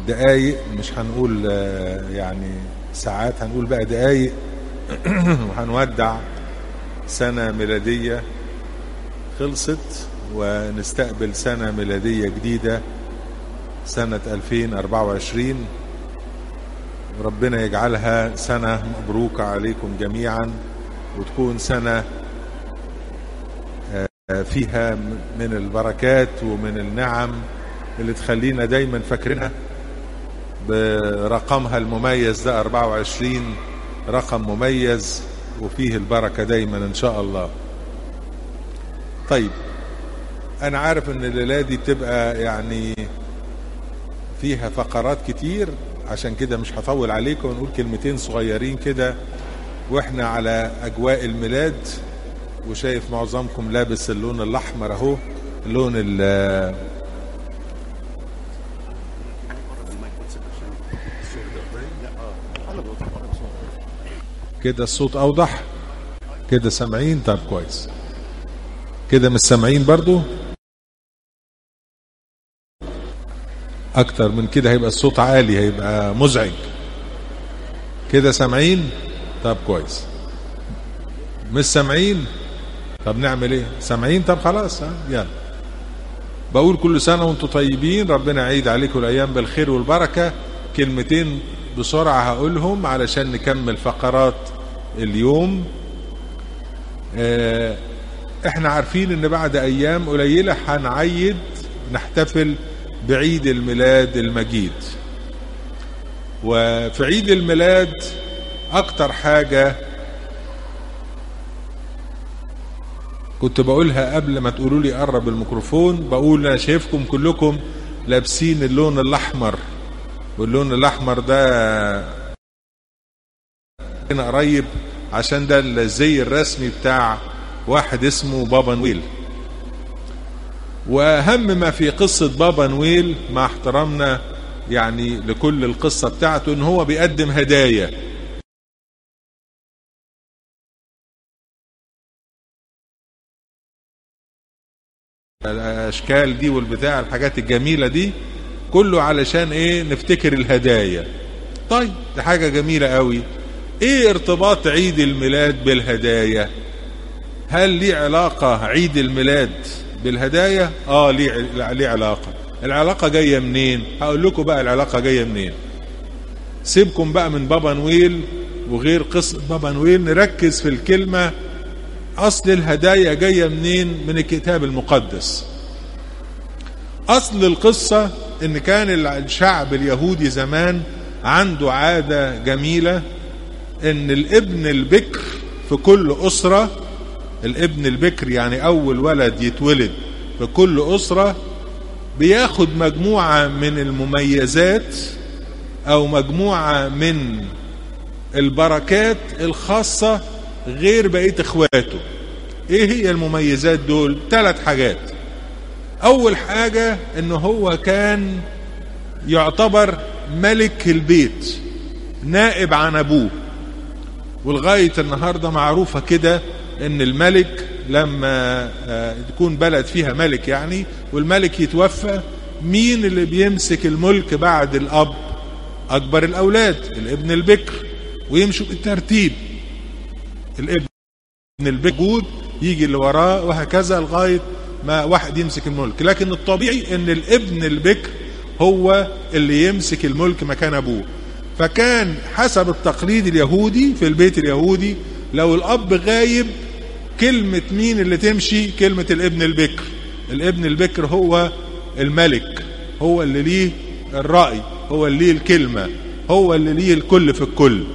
دقايق مش هنقول يعني ساعات هنقول بقى دقايق وهنودع سنة ميلادية خلصت ونستقبل سنة ميلادية جديدة سنة 2024 ربنا يجعلها سنة مبروكة عليكم جميعا وتكون سنة فيها من البركات ومن النعم اللي تخلينا دايما فاكرينها برقمها المميز ده 24 رقم مميز وفيه البركة دايما ان شاء الله طيب انا عارف ان الليلة دي بتبقى يعني فيها فقرات كتير عشان كده مش هطول عليكم ونقول كلمتين صغيرين كده واحنا على اجواء الميلاد وشايف معظمكم لابس اللون الاحمر اهو اللون ال كده الصوت اوضح كده سامعين طب كويس كده مش سامعين برضو اكتر من كده هيبقى الصوت عالي هيبقى مزعج كده سامعين طب كويس مش سامعين طب نعمل ايه سامعين طب خلاص ها يلا بقول كل سنة وانتم طيبين ربنا يعيد عليكم الايام بالخير والبركة كلمتين بسرعة هقولهم علشان نكمل فقرات اليوم اه احنا عارفين ان بعد ايام قليلة هنعيد نحتفل بعيد الميلاد المجيد وفي عيد الميلاد اكتر حاجة كنت بقولها قبل ما تقولوا لي قرب الميكروفون بقول انا شايفكم كلكم لابسين اللون الاحمر واللون الاحمر ده هنا قريب عشان ده الزي الرسمي بتاع واحد اسمه بابا نويل واهم ما في قصة بابا نويل مع احترامنا يعني لكل القصة بتاعته ان هو بيقدم هدايا الاشكال دي والبتاع الحاجات الجميلة دي كله علشان ايه نفتكر الهدايا طيب دي حاجة جميلة قوي ايه ارتباط عيد الميلاد بالهدايا هل ليه علاقة عيد الميلاد بالهدايا اه ليه ليه علاقة العلاقة جاية منين هقول لكم بقى العلاقة جاية منين سيبكم بقى من بابا نويل وغير قصة بابا نويل نركز في الكلمة اصل الهدايا جاية منين من الكتاب المقدس اصل القصة ان كان الشعب اليهودي زمان عنده عادة جميلة ان الابن البكر في كل اسرة الابن البكر يعني اول ولد يتولد في كل اسرة بياخد مجموعة من المميزات او مجموعة من البركات الخاصة غير بقية اخواته ايه هي المميزات دول ثلاث حاجات اول حاجة ان هو كان يعتبر ملك البيت نائب عن ابوه ولغاية النهاردة معروفة كده ان الملك لما تكون بلد فيها ملك يعني والملك يتوفى مين اللي بيمسك الملك بعد الاب اكبر الاولاد الابن البكر ويمشوا بالترتيب الابن البكر يجي اللي وراه وهكذا لغاية ما واحد يمسك الملك لكن الطبيعي ان الابن البكر هو اللي يمسك الملك مكان ابوه فكان حسب التقليد اليهودي في البيت اليهودي لو الاب غايب كلمة مين اللي تمشي كلمة الابن البكر الابن البكر هو الملك هو اللي ليه الرأي هو اللي ليه الكلمة هو اللي ليه الكل في الكل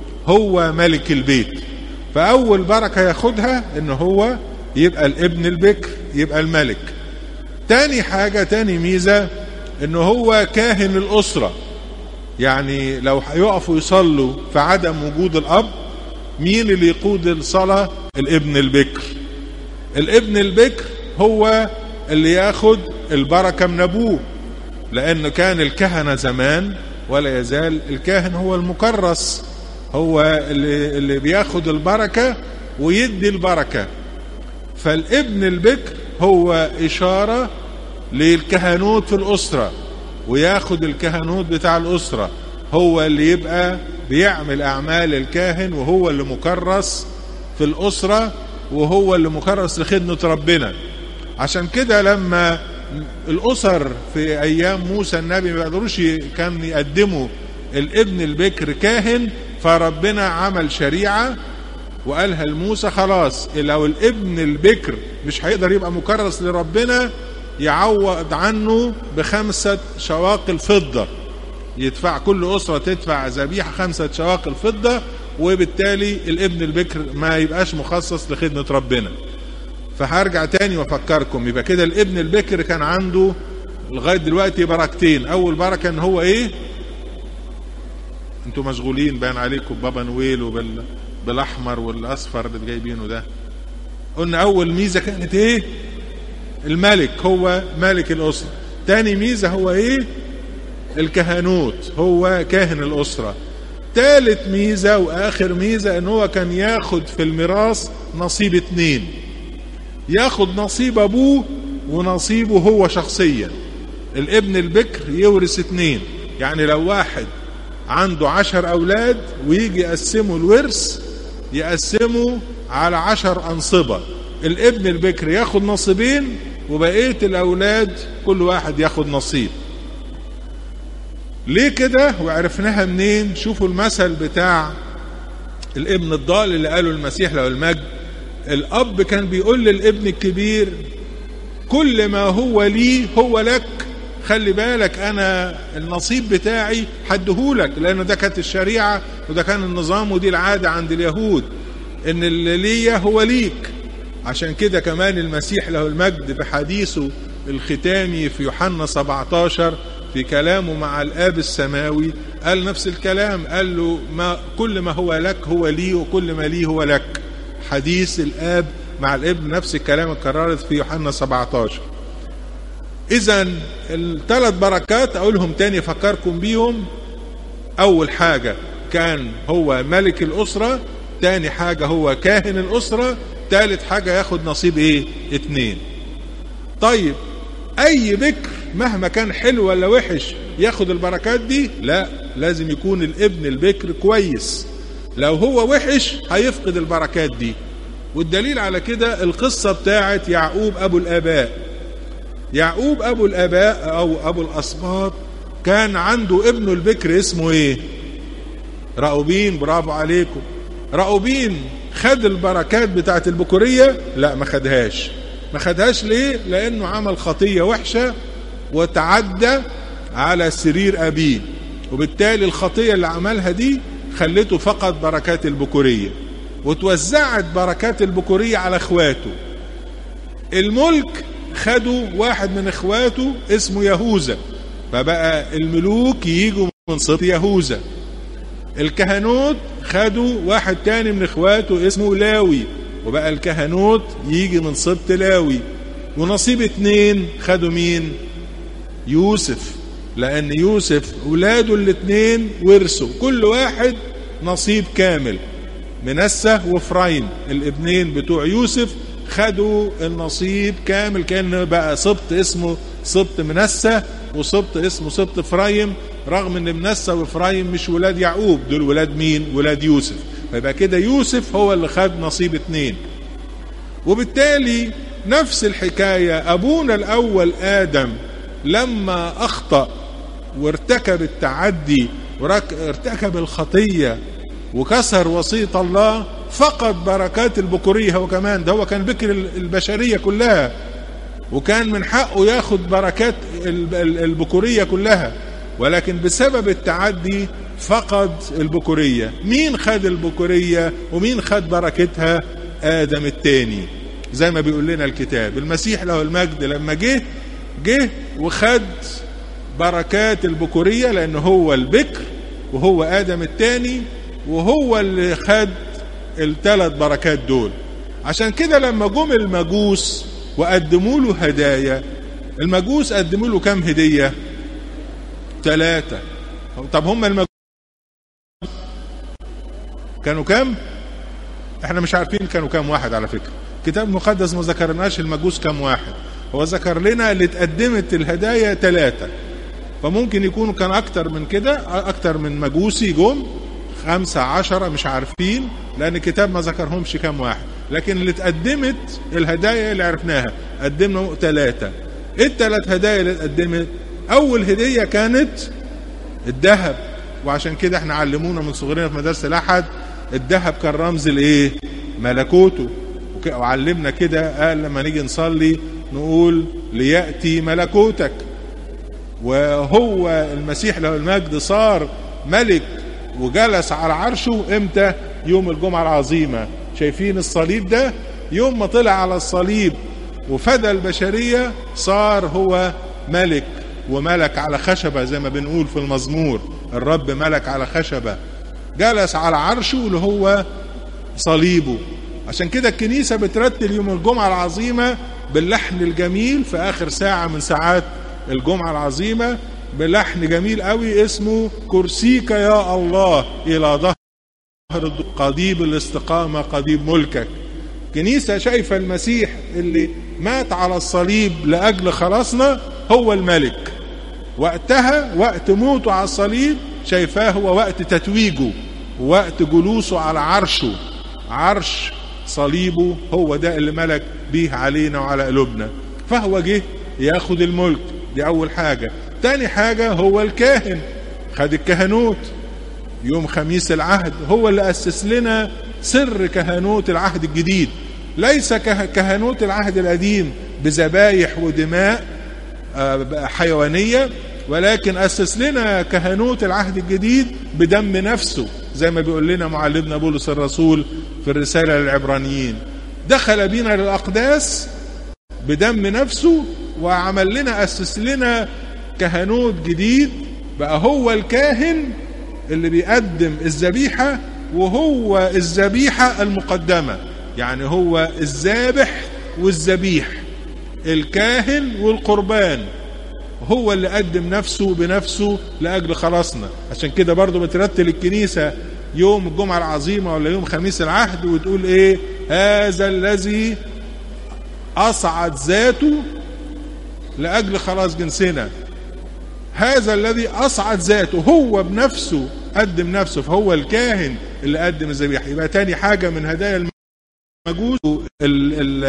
هو ملك البيت فأول بركة ياخدها ان هو يبقى الابن البكر يبقى الملك تاني حاجة تاني ميزة ان هو كاهن الأسرة يعني لو هيقفوا يصلوا في عدم وجود الأب مين اللي يقود الصلاة الابن البكر الابن البكر هو اللي ياخد البركة من أبوه لأنه كان الكهنة زمان ولا يزال الكاهن هو المكرس هو اللي, اللي بياخد البركة ويدي البركة فالابن البكر هو إشارة للكهنوت في الأسرة وياخد الكهنوت بتاع الأسرة هو اللي يبقى بيعمل أعمال الكاهن وهو اللي مكرس في الأسرة وهو اللي مكرس لخدمة ربنا عشان كده لما الأسر في أيام موسى النبي ما يقدروش كان يقدموا الابن البكر كاهن فربنا عمل شريعة وقالها لموسى خلاص لو الابن البكر مش هيقدر يبقى مكرس لربنا يعوض عنه بخمسة شواقل فضة يدفع كل أسرة تدفع ذبيحة خمسة شواقل فضة وبالتالي الابن البكر ما يبقاش مخصص لخدمة ربنا فهرجع تاني وافكركم يبقى كده الابن البكر كان عنده لغاية دلوقتي بركتين اول بركة ان هو ايه انتوا مشغولين بان عليكم بابا نويل وبال بالاحمر والاصفر اللي جايبينه ده قلنا اول ميزة كانت ايه الملك هو مالك الاسرة تاني ميزة هو ايه الكهنوت هو كاهن الاسرة تالت ميزة واخر ميزة ان هو كان ياخد في الميراث نصيب اتنين ياخد نصيب ابوه ونصيبه هو شخصيا الابن البكر يورث اتنين يعني لو واحد عنده عشر اولاد ويجي يقسموا الورث يقسموا على عشر انصبة الابن البكر ياخد نصيبين وبقية الاولاد كل واحد ياخد نصيب ليه كده وعرفناها منين شوفوا المثل بتاع الابن الضال اللي قاله المسيح له المجد الاب كان بيقول للابن الكبير كل ما هو لي هو لك خلي بالك انا النصيب بتاعي حدهولك لان ده كانت الشريعة وده كان النظام ودي العادة عند اليهود ان اللي ليا هو ليك عشان كده كمان المسيح له المجد بحديثه الختامي في يوحنا 17 في كلامه مع الاب السماوي قال نفس الكلام قال له ما كل ما هو لك هو لي وكل ما لي هو لك حديث الاب مع الابن نفس الكلام اتكررت في يوحنا 17 اذا الثلاث بركات اقولهم تاني افكركم بيهم اول حاجة كان هو ملك الاسرة تاني حاجة هو كاهن الاسرة تالت حاجة ياخد نصيب ايه اتنين طيب اي بكر مهما كان حلو ولا وحش ياخد البركات دي لا لازم يكون الابن البكر كويس لو هو وحش هيفقد البركات دي والدليل على كده القصة بتاعت يعقوب أبو الآباء يعقوب أبو الآباء أو أبو الأسباط كان عنده ابنه البكر اسمه إيه رأوبين برافو عليكم رأوبين خد البركات بتاعت البكورية لا ما خدهاش ما خدهاش ليه لأنه عمل خطية وحشة وتعدى على سرير أبيه وبالتالي الخطية اللي عملها دي خلته فقد بركات البكورية وتوزعت بركات البكورية على اخواته الملك خدوا واحد من اخواته اسمه يهوذا فبقى الملوك يجوا من سبط يهوذا الكهنوت خدوا واحد تاني من اخواته اسمه لاوي وبقى الكهنوت يجي من سبط لاوي ونصيب اتنين خدوا مين يوسف لان يوسف ولاده الاتنين ورثوا كل واحد نصيب كامل منسة وفرايم الابنين بتوع يوسف خدوا النصيب كامل كان بقى سبط اسمه سبط منسة وسبط اسمه سبط فرايم رغم ان منسة وفرايم مش ولاد يعقوب دول ولاد مين ولاد يوسف فيبقى كده يوسف هو اللي خد نصيب اتنين وبالتالي نفس الحكاية ابونا الاول ادم لما اخطأ وارتكب التعدي وارتكب الخطية وكسر وصية الله فقد بركات البكورية هو كمان ده هو كان بكر البشرية كلها وكان من حقه ياخد بركات البكورية كلها ولكن بسبب التعدي فقد البكورية مين خد البكورية ومين خد بركتها آدم التاني زي ما بيقول لنا الكتاب المسيح له المجد لما جه جه وخد بركات البكورية لأنه هو البكر وهو آدم التاني وهو اللي خد الثلاث بركات دول عشان كده لما جم المجوس وقدموا له هدايا المجوس قدموا له كام هدية ثلاثة طب هم المجوس كانوا كام احنا مش عارفين كانوا كام واحد على فكرة الكتاب المقدس ما ذكرناش المجوس كام واحد هو ذكر لنا اللي اتقدمت الهدايا ثلاثة فممكن يكونوا كان اكتر من كده اكتر من مجوسي جم خمسة عشرة مش عارفين لان الكتاب ما ذكرهمش كام واحد لكن اللي اتقدمت الهدايا اللي عرفناها قدمنا ثلاثة ايه الثلاث هدايا اللي اتقدمت اول هدية كانت الذهب وعشان كده احنا علمونا من صغرنا في مدارس الاحد الذهب كان رمز الايه ملكوته وعلمنا كده قال لما نيجي نصلي نقول لياتي ملكوتك وهو المسيح له المجد صار ملك وجلس على عرشه امتى يوم الجمعه العظيمه شايفين الصليب ده يوم ما طلع على الصليب وفدى البشريه صار هو ملك وملك على خشبه زي ما بنقول في المزمور الرب ملك على خشبه جلس على عرشه اللي هو صليبه عشان كده الكنيسة بترتل يوم الجمعة العظيمة باللحن الجميل في آخر ساعة من ساعات الجمعة العظيمة بلحن جميل قوي اسمه كرسيك يا الله إلى ظهر قضيب الاستقامة قضيب ملكك كنيسة شايفة المسيح اللي مات على الصليب لأجل خلاصنا هو الملك وقتها وقت موته على الصليب شايفاه هو وقت تتويجه وقت جلوسه على عرشه عرش صليبه هو ده اللي ملك بيه علينا وعلى قلوبنا فهو جه ياخد الملك دي اول حاجة تاني حاجة هو الكاهن خد الكهنوت يوم خميس العهد هو اللي أسس لنا سر كهنوت العهد الجديد ليس كهنوت العهد القديم بذبايح ودماء حيوانية ولكن أسس لنا كهنوت العهد الجديد بدم نفسه زي ما بيقول لنا معلمنا بولس الرسول في الرسالة للعبرانيين دخل بينا للأقداس بدم نفسه وعمل لنا أسس لنا كهنوت جديد بقى هو الكاهن اللي بيقدم الذبيحة وهو الذبيحة المقدمة يعني هو الذابح والذبيح الكاهن والقربان هو اللي قدم نفسه بنفسه لأجل خلاصنا عشان كده برضو بترتل الكنيسة يوم الجمعة العظيمة ولا يوم خميس العهد وتقول ايه هذا الذي أصعد ذاته لأجل خلاص جنسنا هذا الذي أصعد ذاته هو بنفسه قدم نفسه فهو الكاهن اللي قدم الذبيحة يبقى تاني حاجة من هدايا المجوس ال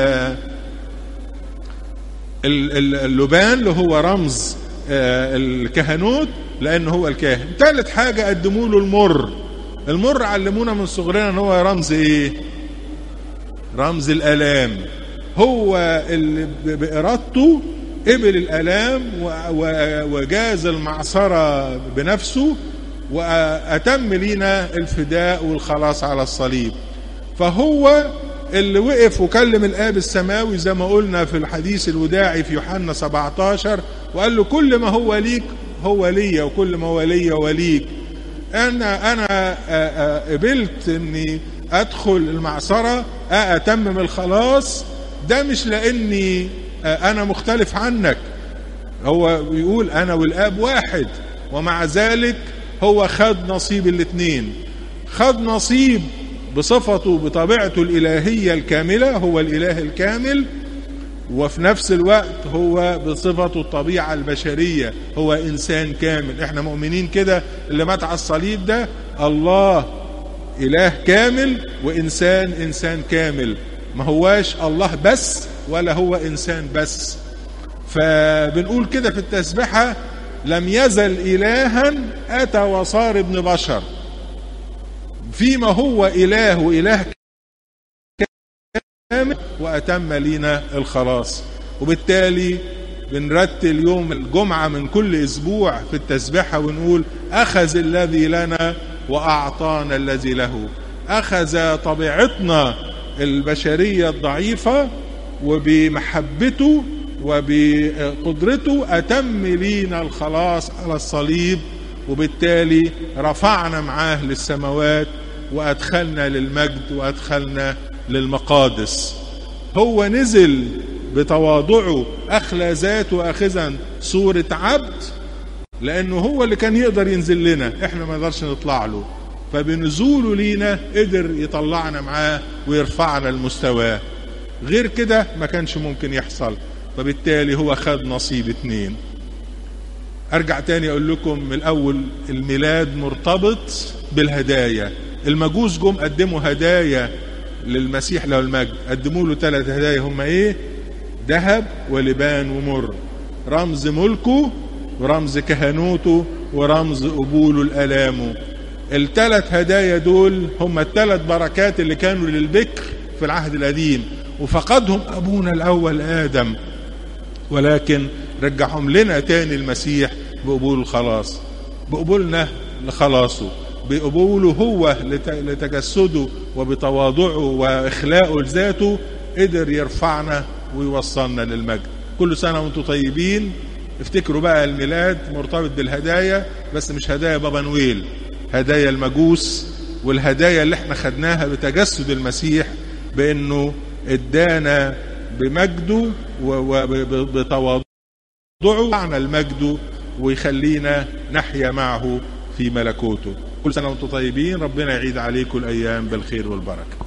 ال اللبان اللي هو رمز الكهنوت لأنه هو الكاهن ثالث حاجة قدموا له المر المر علمونا من صغرنا ان هو رمز ايه رمز الالام هو اللي بارادته قبل الالام وجاز المعصره بنفسه واتم لينا الفداء والخلاص على الصليب فهو اللي وقف وكلم الاب السماوي زي ما قلنا في الحديث الوداعي في يوحنا 17 وقال له كل ما هو ليك هو ليا وكل ما هو ليا وليك انا انا قبلت اني ادخل المعصره اتمم الخلاص ده مش لاني انا مختلف عنك هو بيقول انا والاب واحد ومع ذلك هو خد نصيب الاثنين خد نصيب بصفته بطبيعته الالهيه الكامله هو الاله الكامل وفي نفس الوقت هو بصفته الطبيعة البشرية هو إنسان كامل احنا مؤمنين كده اللي مات على الصليب ده الله إله كامل وإنسان إنسان كامل ما هواش الله بس ولا هو إنسان بس فبنقول كده في التسبحة لم يزل إلها أتى وصار ابن بشر فيما هو إله وإله كامل وأتم لينا الخلاص وبالتالي بنرتل يوم الجمعة من كل أسبوع في التسبيحة ونقول أخذ الذي لنا وأعطانا الذي له أخذ طبيعتنا البشرية الضعيفة وبمحبته وبقدرته أتم لينا الخلاص على الصليب وبالتالي رفعنا معاه للسماوات وأدخلنا للمجد وأدخلنا للمقادس هو نزل بتواضعه أخلى ذاته أخذا صورة عبد لأنه هو اللي كان يقدر ينزل لنا إحنا ما نقدرش نطلع له فبنزوله لينا قدر يطلعنا معاه ويرفعنا لمستواه غير كده ما كانش ممكن يحصل فبالتالي هو خد نصيب اتنين ارجع تاني اقول لكم من الاول الميلاد مرتبط بالهدايا المجوس جم قدموا هدايا للمسيح له المجد قدموا له ثلاث هدايا هم ايه ذهب ولبان ومر رمز ملكه ورمز كهنوته ورمز قبوله الالامه الثلاث هدايا دول هم الثلاث بركات اللي كانوا للبكر في العهد القديم وفقدهم ابونا الاول ادم ولكن رجعهم لنا تاني المسيح بقبول الخلاص بقبولنا لخلاصه بقبوله هو لتجسده وبتواضعه واخلاقه لذاته قدر يرفعنا ويوصلنا للمجد كل سنه وانتم طيبين افتكروا بقى الميلاد مرتبط بالهدايا بس مش هدايا بابا نويل هدايا المجوس والهدايا اللي احنا خدناها بتجسد المسيح بانه ادانا بمجده وبتواضعه معنى المجد ويخلينا نحيا معه في ملكوته كل سنة وانتم طيبين ربنا يعيد عليكم الأيام بالخير والبركة